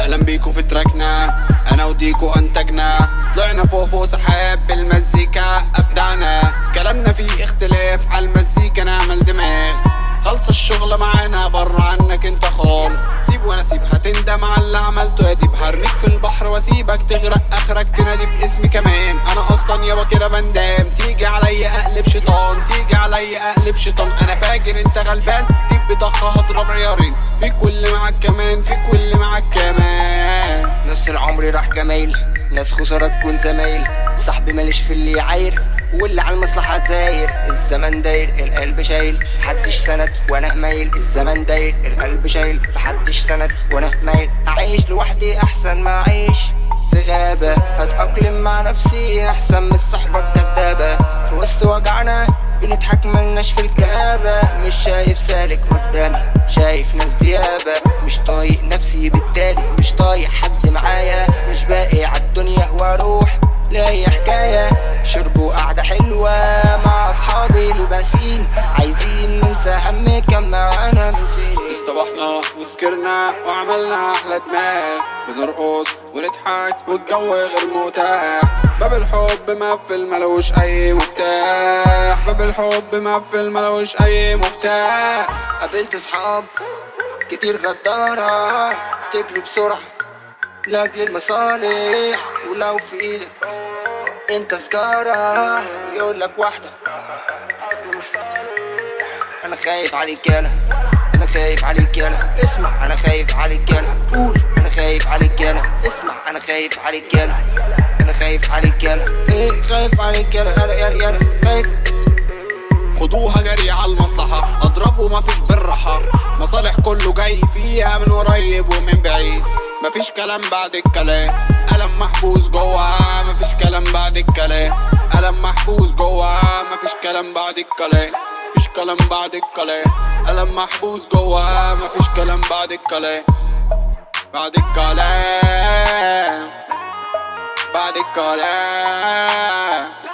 اهلا بيكو في تراكنا انا وديكو انتجنا طلعنا فوق فوق سحاب بالمزيكا ابدعنا كلامنا فيه اختلاف على المزيكا نعمل دماغ خلص الشغل معانا بره عنك انت خالص سيب وانا سيب هتندم على اللي عملته يا ديب هرميك في البحر واسيبك تغرق اخرك تنادي باسمي كمان انا اصلا يابا كده بندام تيجي عليا اقلب شيطان تيجي عليا اقلب شيطان انا فاكر انت غلبان ديب بضخة هضرب عيارين في كل معاك كمان في كل معاك كمان نص العمر راح جمايل ناس خسارة تكون زمايل صاحبي ماليش في اللي يعاير واللي على المصلحة زاير الزمن داير القلب شايل محدش سند وانا مايل الزمن داير القلب شايل محدش سند وانا مايل اعيش لوحدي احسن ما اعيش في غابة هتأقلم مع نفسي احسن من الصحبة الكدابة في وسط وجعنا بنضحك ملناش في الكآبة مش شايف سالك قدامي شايف ناس ديابة مش طايق نفسي بالتالي مش طايق حد معايا مش باقي عالدنيا واروح لاقي حكاية شرب وقعدة حلوة مع أصحابي الباسين عايزين ننسى هم كم معانا من سنين اصطبحنا وسكرنا وعملنا احلى دماغ بنرقص ونضحك والجو غير متاح باب الحب مقفل ملوش اي مفتاح باب الحب مقفل ملوش اي مفتاح قابلت صحاب كتير غدارة تجري بسرعة لأجل المصالح ولو في ايدك انت سجارة يقولك واحدة انا خايف عليك يالا انا خايف عليك يالا اسمع انا خايف عليك يالا قول انا خايف عليك يالا اسمع انا خايف عليك يالا انا خايف عليك يالا ايه خايف عليك يالا يالا يالا يالا خايف خدوها جري على المصلحة اضربوا مفيش بالراحة مصالح كله جاي فيها من قريب ومن بعيد مفيش كلام بعد الكلام قلم محبوس جوا مفيش كلام بعد الكلام قلم محبوس جوا مفيش كلام بعد الكلام مفيش كلام بعد الكلام قلم محبوس جوا مفيش كلام بعد الكلام بعد الكلام بعد الكلام